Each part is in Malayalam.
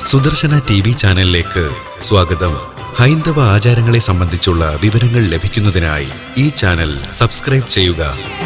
സുദർശന ടി വി ചാനലിലേക്ക് സ്വാഗതം ഹൈന്ദവ ആചാരങ്ങളെ സംബന്ധിച്ചുള്ള വിവരങ്ങൾ ലഭിക്കുന്നതിനായി ഈ ചാനൽ സബ്സ്ക്രൈബ് ചെയ്യുക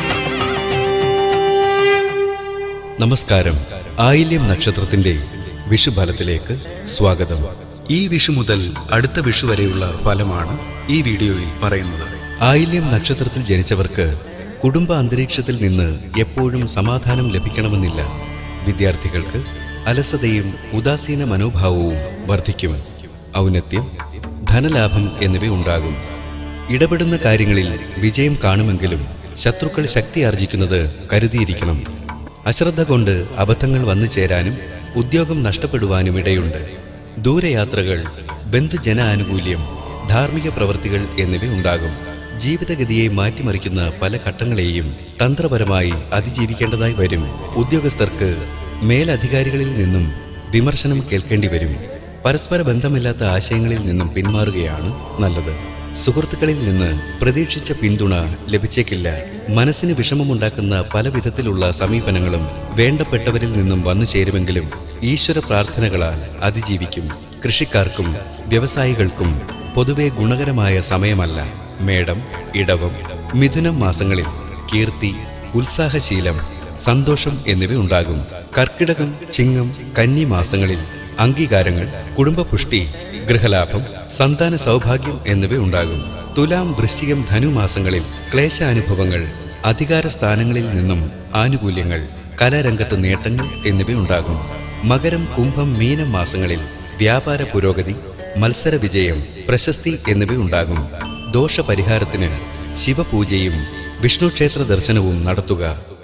നമസ്കാരം ആയില്യം നക്ഷത്രത്തിന്റെ വിഷുഫലത്തിലേക്ക് സ്വാഗതം ഈ വിഷു മുതൽ അടുത്ത വിഷു വരെയുള്ള ഫലമാണ് ഈ വീഡിയോയിൽ പറയുന്നത് ആയില്യം നക്ഷത്രത്തിൽ ജനിച്ചവർക്ക് കുടുംബ അന്തരീക്ഷത്തിൽ നിന്ന് എപ്പോഴും സമാധാനം ലഭിക്കണമെന്നില്ല വിദ്യാർത്ഥികൾക്ക് അലസതയും ഉദാസീന മനോഭാവവും വർദ്ധിക്കും ഔന്നത്യം ധനലാഭം എന്നിവ ഉണ്ടാകും ഇടപെടുന്ന കാര്യങ്ങളിൽ വിജയം കാണുമെങ്കിലും ശത്രുക്കൾ ശക്തി ആർജിക്കുന്നത് കരുതിയിരിക്കണം അശ്രദ്ധ കൊണ്ട് അബദ്ധങ്ങൾ വന്നു ചേരാനും ഉദ്യോഗം നഷ്ടപ്പെടുവാനും ഇടയുണ്ട് ദൂരയാത്രകൾ ബന്ധുജന ആനുകൂല്യം ധാർമ്മിക പ്രവൃത്തികൾ എന്നിവ ഉണ്ടാകും ജീവിതഗതിയെ മാറ്റിമറിക്കുന്ന പല ഘട്ടങ്ങളെയും തന്ത്രപരമായി അതിജീവിക്കേണ്ടതായി വരും ഉദ്യോഗസ്ഥർക്ക് മേലധികാരികളിൽ നിന്നും വിമർശനം കേൾക്കേണ്ടി വരും പരസ്പര ബന്ധമില്ലാത്ത ആശയങ്ങളിൽ നിന്നും പിന്മാറുകയാണ് നല്ലത് സുഹൃത്തുക്കളിൽ നിന്ന് പ്രതീക്ഷിച്ച പിന്തുണ ലഭിച്ചേക്കില്ല മനസ്സിന് വിഷമമുണ്ടാക്കുന്ന പല വിധത്തിലുള്ള സമീപനങ്ങളും വേണ്ടപ്പെട്ടവരിൽ നിന്നും വന്നു ചേരുമെങ്കിലും ഈശ്വര പ്രാർത്ഥനകളാൽ അതിജീവിക്കും കൃഷിക്കാർക്കും വ്യവസായികൾക്കും പൊതുവെ ഗുണകരമായ സമയമല്ല മേടം ഇടവം മിഥുനം മാസങ്ങളിൽ കീർത്തി ഉത്സാഹശീലം സന്തോഷം എന്നിവ ഉണ്ടാകും കർക്കിടകം ചിങ്ങം കന്നി മാസങ്ങളിൽ അംഗീകാരങ്ങൾ കുടുംബപുഷ്ടി ഗൃഹലാഭം സന്താന സൗഭാഗ്യം എന്നിവ ഉണ്ടാകും തുലാം വൃശ്ചികം ധനു മാസങ്ങളിൽ ക്ലേശാനുഭവങ്ങൾ അധികാര സ്ഥാനങ്ങളിൽ നിന്നും ആനുകൂല്യങ്ങൾ കലാരംഗത്ത് നേട്ടങ്ങൾ എന്നിവ ഉണ്ടാകും മകരം കുംഭം മീനം മാസങ്ങളിൽ വ്യാപാര പുരോഗതി മത്സര വിജയം പ്രശസ്തി എന്നിവ ഉണ്ടാകും ദോഷപരിഹാരത്തിന് ശിവപൂജയും വിഷ്ണു ക്ഷേത്ര ദർശനവും നടത്തുക